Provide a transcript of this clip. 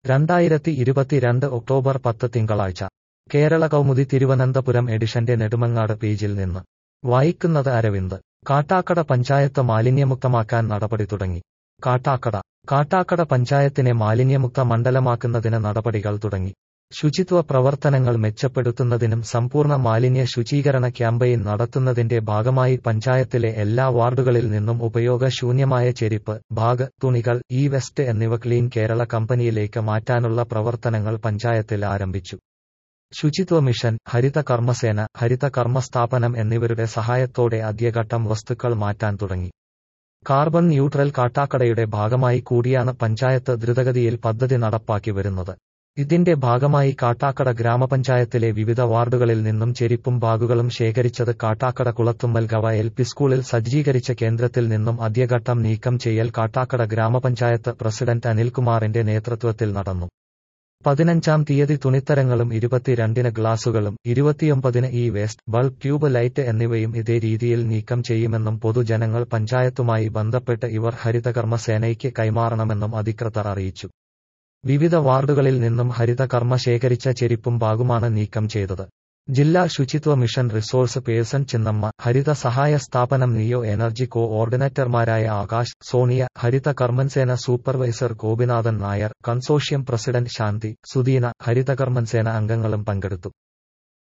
രണ്ടായിരത്തി ഇരുപത്തിരണ്ട് ഒക്ടോബർ പത്ത് തിങ്കളാഴ്ച കേരള കൗമുദി തിരുവനന്തപുരം എഡിഷന്റെ നെടുമങ്ങാട് പേജിൽ നിന്ന് വായിക്കുന്നത് അരവിന്ദ് കാട്ടാക്കട പഞ്ചായത്ത് മാലിന്യമുക്തമാക്കാൻ നടപടി തുടങ്ങി കാട്ടാക്കട കാട്ടാക്കട പഞ്ചായത്തിനെ മാലിന്യമുക്ത മണ്ഡലമാക്കുന്നതിന് നടപടികൾ തുടങ്ങി ശുചിത്വ പ്രവർത്തനങ്ങൾ മെച്ചപ്പെടുത്തുന്നതിനും സമ്പൂർണ്ണ മാലിന്യ ശുചീകരണ ക്യാമ്പയിൻ നടത്തുന്നതിന്റെ ഭാഗമായി പഞ്ചായത്തിലെ എല്ലാ വാർഡുകളിൽ നിന്നും ഉപയോഗശൂന്യമായ ചെരിപ്പ് ബാഗ് തുണികൾ ഇ വെസ്റ്റ് എന്നിവ ക്ലീൻ കേരള കമ്പനിയിലേക്ക് മാറ്റാനുള്ള പ്രവർത്തനങ്ങൾ പഞ്ചായത്തിൽ ആരംഭിച്ചു ശുചിത്വ മിഷൻ ഹരിത കർമ്മസേന ഹരിത കർമ്മസ്ഥാപനം എന്നിവരുടെ സഹായത്തോടെ ആദ്യഘട്ടം വസ്തുക്കൾ മാറ്റാൻ തുടങ്ങി കാർബൺ ന്യൂട്രൽ കാട്ടാക്കടയുടെ ഭാഗമായി കൂടിയാണ് പഞ്ചായത്ത് ദ്രുതഗതിയിൽ പദ്ധതി നടപ്പാക്കി വരുന്നത് ഇതിന്റെ ഭാഗമായി കാട്ടാക്കട ഗ്രാമപഞ്ചായത്തിലെ വിവിധ വാർഡുകളിൽ നിന്നും ചെരിപ്പും ബാഗുകളും ശേഖരിച്ചത് കാട്ടാക്കട കുളത്തുമ്മൽ ഗവ എൽ പി സ്കൂളിൽ സജ്ജീകരിച്ച കേന്ദ്രത്തിൽ നിന്നും ആദ്യഘട്ടം നീക്കം ചെയ്യൽ കാട്ടാക്കട ഗ്രാമപഞ്ചായത്ത് പ്രസിഡന്റ് അനിൽകുമാറിന്റെ നേതൃത്വത്തിൽ നടന്നു പതിനഞ്ചാം തീയതി തുണിത്തരങ്ങളും ഇരുപത്തിരണ്ടിന് ഗ്ലാസുകളും ഇരുപത്തിയൊമ്പതിന് ഈ വേസ്റ്റ് ബൾബ് ട്യൂബ് ലൈറ്റ് എന്നിവയും ഇതേ രീതിയിൽ നീക്കം ചെയ്യുമെന്നും പൊതുജനങ്ങൾ പഞ്ചായത്തുമായി ബന്ധപ്പെട്ട് ഇവർ ഹരിതകർമ്മ സേനയ്ക്ക് കൈമാറണമെന്നും അധികൃതർ അറിയിച്ചു വിവിധ വാർഡുകളിൽ നിന്നും ഹരിതകർമ്മ ശേഖരിച്ച ചെരിപ്പും ബാഗുമാണ് നീക്കം ചെയ്തത് ജില്ലാ ശുചിത്വ മിഷൻ റിസോഴ്സ് പേഴ്സൺ ചിന്നമ്മ ഹരിത സഹായ സ്ഥാപനം നിയോ എനർജി കോ ഓർഡിനേറ്റർമാരായ ആകാശ് സോണിയ ഹരിത കർമ്മൻസേന supervisor Gopinathan Nair consortium president Shanthi Sudeena ഹരിതകർമ്മൻസേന അംഗങ്ങളും പങ്കെടുത്തു